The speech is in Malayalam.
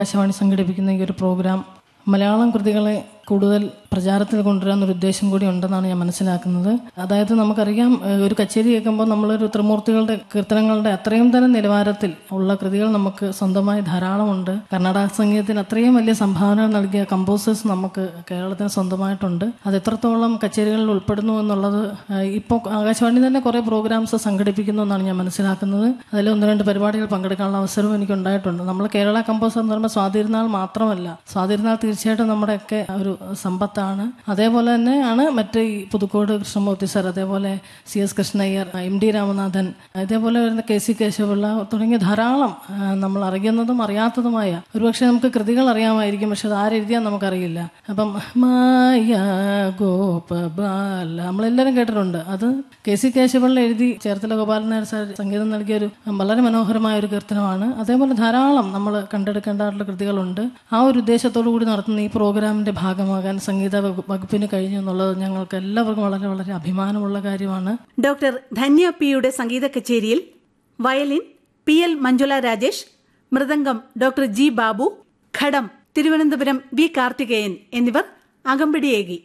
ആകാശവാണി സംഘടിപ്പിക്കുന്ന ഈ ഒരു പ്രോഗ്രാം മലയാളം കൃതികളെ കൂടുതൽ പ്രചാരത്തിൽ കൊണ്ടുവരാനൊരു ഉദ്ദേശം കൂടി ഉണ്ടെന്നാണ് ഞാൻ മനസ്സിലാക്കുന്നത് അതായത് നമുക്കറിയാം ഏഹ്, ഒരു കച്ചേരി കേൾക്കുമ്പോൾ നമ്മളൊരു ത്രിമൂർത്തികളുടെ കീർത്തനങ്ങളുടെ അത്രയും തന്നെ നിലവാരത്തിൽ ഉള്ള കൃതികൾ നമുക്ക് സ്വന്തമായി ധാരാളമുണ്ട് കർണാടക സംഗീതത്തിന് അത്രയും വലിയ സംഭാവന നൽകിയ കമ്പോസേഴ്സ് നമുക്ക് കേരളത്തിന് സ്വന്തമായിട്ടുണ്ട് അത് എത്രത്തോളം കച്ചേരികളിൽ ഉൾപ്പെടുന്നു എന്നുള്ളത് ഏഹ്, ഇപ്പോൾ ആകാശവാണി തന്നെ കുറേ പ്രോഗ്രാംസ് സംഘടിപ്പിക്കുന്നു എന്നാണ് ഞാൻ മനസ്സിലാക്കുന്നത് അതിൽ ഒന്ന് രണ്ട് പരിപാടികൾ പങ്കെടുക്കാനുള്ള അവസരവും എനിക്ക് ഉണ്ടായിട്ടുണ്ട് നമ്മൾ കേരള കമ്പോസർ എന്ന് പറയുമ്പോൾ സ്വാതിരുന്നാൾ മാത്രമല്ല സ്വാതിരുന്നാൾ തീർച്ചയായിട്ടും നമ്മുടെയൊക്കെ ഒരു സമ്പത്താണ് അതേപോലെ തന്നെയാണ് മറ്റ് ഈ പുതുക്കോട് കൃഷ്ണമൂർത്തി സർ അതേപോലെ C S Krishna Iyer M D Ramanathan അതേപോലെ വരുന്ന കെ സി കേശവപിള്ള തുടങ്ങിയ ധാരാളം ആ, നമ്മൾ അറിയുന്നതും അറിയാത്തതുമായ ഒരുപക്ഷെ നമുക്ക് കൃതികൾ അറിയാമായിരിക്കും പക്ഷെ അത് ആരെഴുതിയാൽ നമുക്കറിയില്ല അപ്പം മായ ഗോപബാല നമ്മളെല്ലാവരും കേട്ടിട്ടുണ്ട് അത് കെ സി കേശവപിള്ള എഴുതി ചേർത്തല ഗോപാലൻ നായർ സാർ സംഗീതം നൽകിയ ഒരു വളരെ മനോഹരമായ ഒരു കീർത്തനമാണ് അതേപോലെ ധാരാളം നമ്മൾ കണ്ടെടുക്കേണ്ടതായിട്ടുള്ള കൃതികളുണ്ട് ആ ഒരു ഉദ്ദേശത്തോടു കൂടി നടത്തുന്ന ഈ പ്രോഗ്രാമിന്റെ ഭാഗമാകാൻ സംഗീത വകു- വകുപ്പിന് കഴിഞ്ഞു എന്നുള്ളത് ഞങ്ങൾക്ക് എല്ലാവർക്കും വളരെ വളരെ അഭിമാനമുള്ള കാര്യമാണ് ഡോക്ടർ ധന്യ പിയുടെ സംഗീത കച്ചേരിയിൽ violin P L Manjula Rajesh mridangam doctor G Babu ghatam Thiruvananthapuram V Karthikeyan എന്നിവർ അകമ്പടിയേകി